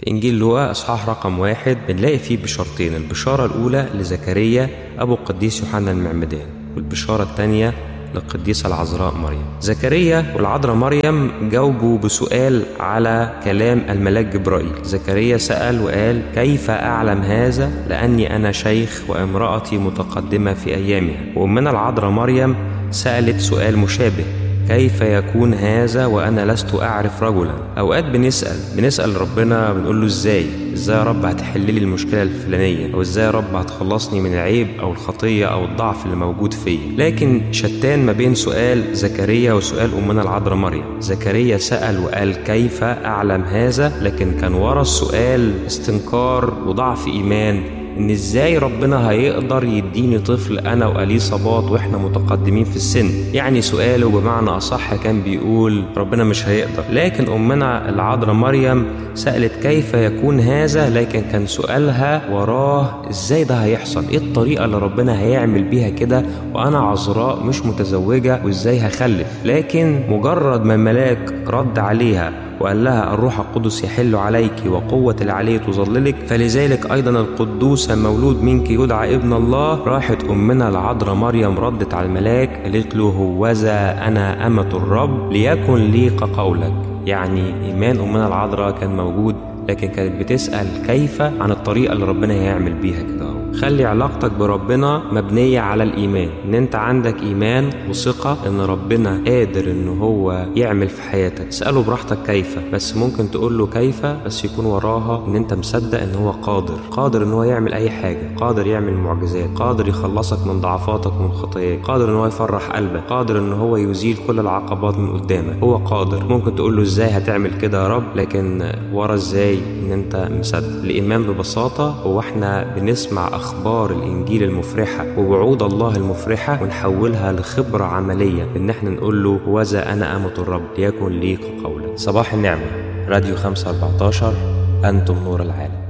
في إنجيل لوقا إصحاح رقم واحد بنلاقي فيه بشارتين البشارة الأولى لزكريا أبو القديس يوحنا المعمدان والبشارة الثانية للقديسة العذراء مريم زكريا والعذراء مريم جاوبوا بسؤال على كلام الملاك جبرائيل زكريا سأل وقال كيف أعلم هذا لأني أنا شيخ وامرأتي متقدمة في أيامها وأمنا العذراء مريم سألت سؤال مشابه كيف يكون هذا وانا لست اعرف رجلا اوقات بنسال بنسال ربنا بنقول له ازاي ازاي يا رب هتحل لي المشكله الفلانيه او ازاي يا رب هتخلصني من العيب او الخطيه او الضعف اللي موجود فيا لكن شتان ما بين سؤال زكريا وسؤال امنا العذراء مريم زكريا سال وقال كيف اعلم هذا لكن كان ورا السؤال استنكار وضعف ايمان ان ازاي ربنا هيقدر يديني طفل انا وقليه صباط واحنا متقدمين في السن يعني سؤاله بمعنى اصح كان بيقول ربنا مش هيقدر لكن امنا العذراء مريم سالت كيف يكون هذا لكن كان سؤالها وراه ازاي ده هيحصل ايه الطريقه اللي ربنا هيعمل بيها كده وانا عذراء مش متزوجه وازاي هخلف لكن مجرد ما الملاك رد عليها وقال لها الروح القدس يحل عليك وقوة العلي تظللك فلذلك أيضا القدوس المولود منك يدعى ابن الله راحت أمنا العذراء مريم ردت على الملاك قالت له هوذا أنا أمة الرب ليكن لي كقولك يعني إيمان أمنا العذراء كان موجود لكن كانت بتسأل كيف عن الطريقة اللي ربنا هيعمل بيها كده خلي علاقتك بربنا مبنية على الإيمان إن أنت عندك إيمان وثقة إن ربنا قادر إن هو يعمل في حياتك اسأله براحتك كيف بس ممكن تقول له كيف بس يكون وراها إن أنت مصدق إن هو قادر قادر إن هو يعمل أي حاجة قادر يعمل معجزات قادر يخلصك من ضعفاتك ومن خطاياك قادر إن هو يفرح قلبك قادر إن هو يزيل كل العقبات من قدامك هو قادر ممكن تقول له إزاي هتعمل كده يا رب لكن ورا إزاي إن أنت مصدق الإيمان ببساطة هو إحنا بنسمع أخبار الإنجيل المفرحة ووعود الله المفرحة ونحولها لخبرة عملية إن إحنا نقول له وذا أنا أمة الرب ليكن لي كقولك صباح النعمة راديو 514 أنتم نور العالم